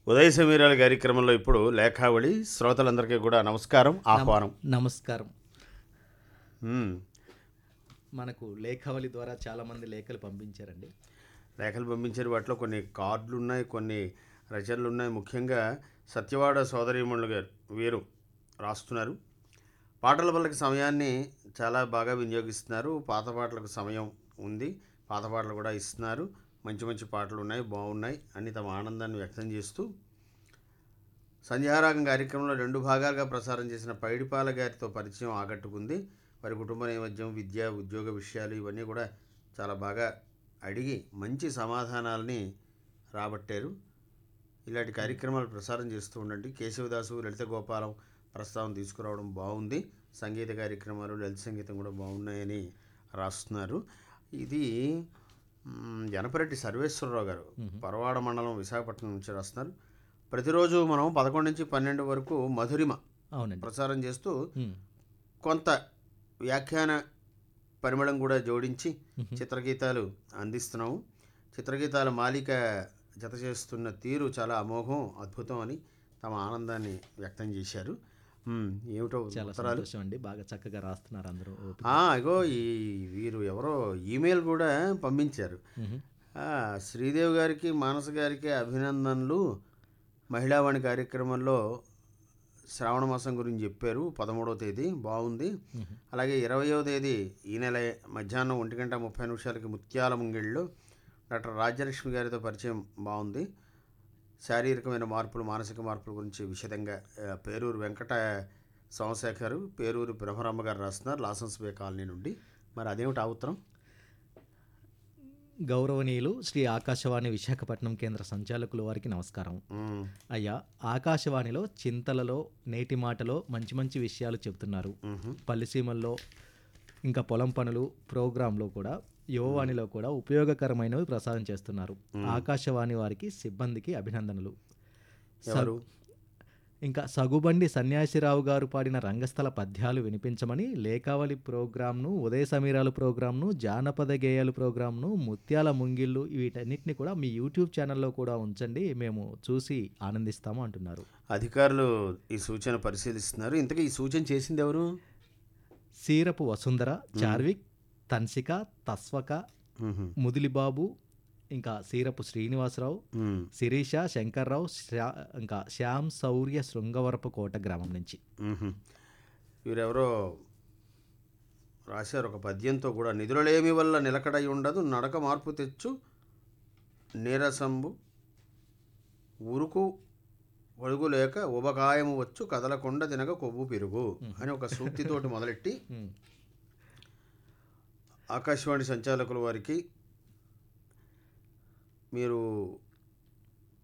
ఉదయ సమీరాల కార్యక్రమంలో ఇప్పుడు లేఖావళి శ్రోతలందరికీ కూడా నమస్కారం ఆహ్వానం నమస్కారం మ్మ్. మనకు లేఖావళి ద్వారా చాలామంది లేఖలు పంపించారండి లేఖలు పంపించారు వాటిలో కొన్ని కార్డులు ఉన్నాయి కొన్ని రచనలు ఉన్నాయి ముఖ్యంగా సత్యవాడ సోదరీమణులు గారు వీరు రాస్తున్నారు పాటల వల్లకి సమయాన్ని చాలా బాగా వినియోగిస్తున్నారు పాత పాటలకు సమయం ఉంది పాత పాటలు కూడా ఇస్తున్నారు మంచి మంచి పాటలు ఉన్నాయి బాగున్నాయి అని తమ ఆనందాన్ని వ్యక్తం చేస్తూ సంధ్యారాగం కార్యక్రమంలో రెండు భాగాలుగా ప్రసారం చేసిన పైడిపాల గారితో పరిచయం ఆకట్టుకుంది వారి కుటుంబ నేపథ్యం విద్య ఉద్యోగ విషయాలు ఇవన్నీ కూడా చాలా బాగా అడిగి మంచి సమాధానాలని రాబట్టారు ఇలాంటి కార్యక్రమాలు ప్రసారం చేస్తూ ఉండండి కేశవదాసు లలిత గోపాలం ప్రస్తావన తీసుకురావడం బాగుంది సంగీత కార్యక్రమాలు లలిత సంగీతం కూడా బాగున్నాయని రాస్తున్నారు ఇది మ్, జనపరెడ్డి సర్వేశ్వరరావు గారు పరవాడ మండలం విశాఖపట్నం నుంచి రాస్తున్నారు ప్రతిరోజు మనం పదకొండు నుంచి పన్నెండు వరకు మధురిమ అవునండి ప్రసారం చేస్తూ ఉమ్, కొంత వ్యాఖ్యాన పరిమళం కూడా జోడించి చిత్రగీతాలు అందిస్తున్నాము చిత్రగీతాల మాలిక జత చేస్తున్న తీరు చాలా అమోఘం అద్భుతం అని తమ ఆనందాన్ని వ్యక్తం చేశారు మ్, ఏమిటో చాలా ఉత్తరాలు సంతోషం అండి బాగా చక్కగా రాస్తున్నారు అందరూ ఓపిక. ఆ, ఇగో ఈ వీరు ఎవరో ఈమెయిల్ కూడా పంపించారు మ్మ్. ఆ, శ్రీదేవి గారికి మానస గారికి అభినందనలు మహిళావాణి కార్యక్రమంలో శ్రావణ మాసం గురించి చెప్పారు పదమూడవ తేదీ బాగుంది అలాగే ఇరవయవ తేదీ ఈ నెల మధ్యాహ్నం ఒంటి గంట ముప్పై నిమిషాలకి ముత్యాల ముంగిళ్ళు డాక్టర్ రాజ్యలక్ష్మి గారితో పరిచయం బాగుంది శారీరకమైన మార్పులు మానసిక మార్పుల గురించి విశదంగా ఆ, పేరూరు వెంకట సోమశేఖర్ పేరూరు బ్రహ్మరమ్మ గారు రాస్తున్నారు లాసన్స్ బే కాలనీ నుండి మరి అదేమిటి ఆ ఉత్తరం గౌరవనీయులు శ్రీ ఆకాశవాణి విశాఖపట్నం కేంద్ర సంచాలకులు వారికి నమస్కారం మ్, అయ్యా ఆకాశవాణిలో చింతలలో నేటి మాటలో మంచి మంచి విషయాలు చెబుతున్నారు మ్హూ. పల్లిసీమల్లో ఇంకా పొలం పనులు ప్రోగ్రాంలో కూడా యువవాణిలో కూడా ఉపయోగకరమైనవి ప్రసారం చేస్తున్నారు ఆకాశవాణి వారికి సిబ్బందికి అభినందనలు స- ఎవరు ఇంకా సగుబండి సన్యాసిరావు గారు పాడిన రంగస్థల పద్యాలు వినిపించమని లేఖావళి ప్రోగ్రాంను ఉదయ సమీరాలు ప్రోగ్రాంను జానపద గేయాలు ప్రోగ్రాంను ముత్యాల ముంగిళ్ళు వీటన్నిటిని కూడా మీ యూట్యూబ్ ఛానల్లో కూడా ఉంచండి మేము చూసి ఆనందిస్తాము అంటున్నారు అధికారులు ఈ సూచన పరిశీలిస్తున్నారు ఇంతకీ ఈ సూచన చేసింది ఎవరు సీరపు వసుంధర చార్విక్ తన్సిక తస్వక మ్హూ. ముదిలిబాబు ఇంకా సీరపు శ్రీనివాసరావు మ్, శిరీష శంకర్రావు శ్యా ఇంకా శ్యామ్ శౌర్య శృంగవరపు కోట గ్రామం నుంచి మ్హూ. వీరెవరో రాశారు ఒక పద్యంతో కూడా నిధులలేమి వల్ల నిలకడై ఉండదు నడక మార్పు తెచ్చు నీరసంబు ఉరుకు ఒడుగు లేక ఉబకాయము వచ్చు కదలకొండ తినక కొవ్వు పెరుగు అని ఒక సూక్తితోటి మొదలెట్టి ఉమ్, ఆకాశవాణి సంచాలకుల వారికి మీరు